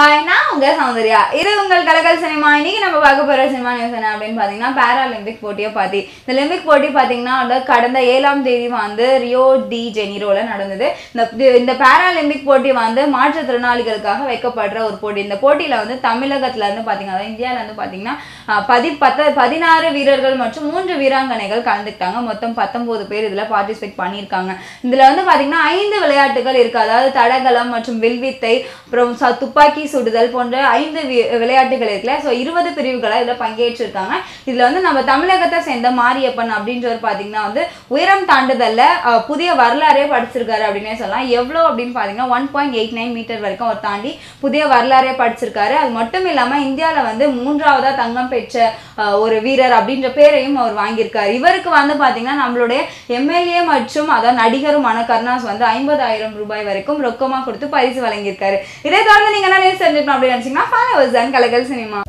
hi நான் உங்க சௌந்தர்யா இது உங்கள் கலக்கல் சினிமா இன்னைக்கு நம்ம பார்க்க போற சினிமா நியூஸ் என்ன அப்படின்னு பாத்தீங்கன்னா பாராலிம்பிக் போட்டியை பத்தி இந்த லிம்பிக் போட்டி பாத்தீங்கன்னா வந்து கடந்த ஏழாம் தேதி வந்து ரியோ டி ஜெனிரோல நடந்தது இந்த இந்த பாராலிம்பிக் போட்டி வந்து மாற்றுத்திறனாளிகளுக்காக வைக்கப்படுற ஒரு போட்டி இந்த போட்டியில வந்து தமிழகத்துல இருந்து பாத்தீங்கன்னா அதாவது இந்தியால இருந்து பாத்தீங்கன்னா அஹ், பதி பத்த பதினாறு வீரர்கள் மற்றும் மூன்று வீராங்கனைகள் கலந்துக்கிட்டாங்க மொத்தம் பத்தொன்பது பேர் இதுல பார்ட்டிசிபேட் பண்ணியிருக்காங்க இதுல வந்து பாத்தீங்கன்னா ஐந்து விளையாட்டுகள் இருக்கு அதாவது தடகளம் மற்றும் வில்வித்தை அப்புறம் ச- துப்பாக்கி சுடுதல் போன்ற ஐந்து வி- விளையாட்டுகள் இருக்குல்ல ஸோ இருபது பிரிவுகளை இதில் பங்கேற்றிருக்காங்க இதில் வந்து நம்ம தமிழகத்தை சேர்ந்த மாரியப்பன் அப்படின்றவர் பார்த்தீங்கன்னா வந்து உயரம் தாண்டுதல்ல அஹ், புதிய வரலாறே படிச்சிருக்காரு அப்படின்னே சொல்லலாம் எவ்வளோ அப்படின்னு பார்த்தீங்கன்னா one point eight nine meter வரைக்கும் அவர் தாண்டி புதிய வரலாறே படிச்சிருக்காரு அது மட்டும் இல்லாமல் இந்தியாவில் வந்து மூன்றாவதா தங்கம் பெற்ற அஹ், ஒரு வீரர் அப்படின்ற பேரையும் அவர் வாங்கியிருக்காரு இவருக்கு வந்து பார்த்தீங்கன்னா நம்மளுடைய எம்எல்ஏ மற்றும் அதாவது நடிகருமான கருணாஸ் வந்து ஐம்பதாயிரம் ரூபாய் வரைக்கும் ரொக்கமாக கொடுத்து பரிசு வழங்கியிருக்காரு இதை தொடர்ந்து நீங்க என்ன நியூஸ் தெரிஞ்சுக்கணும் அப்படின்னு நினைச்சீங்கன்னா ஃபாலோவர்ஸ் தான் கலக்கல் சினிமா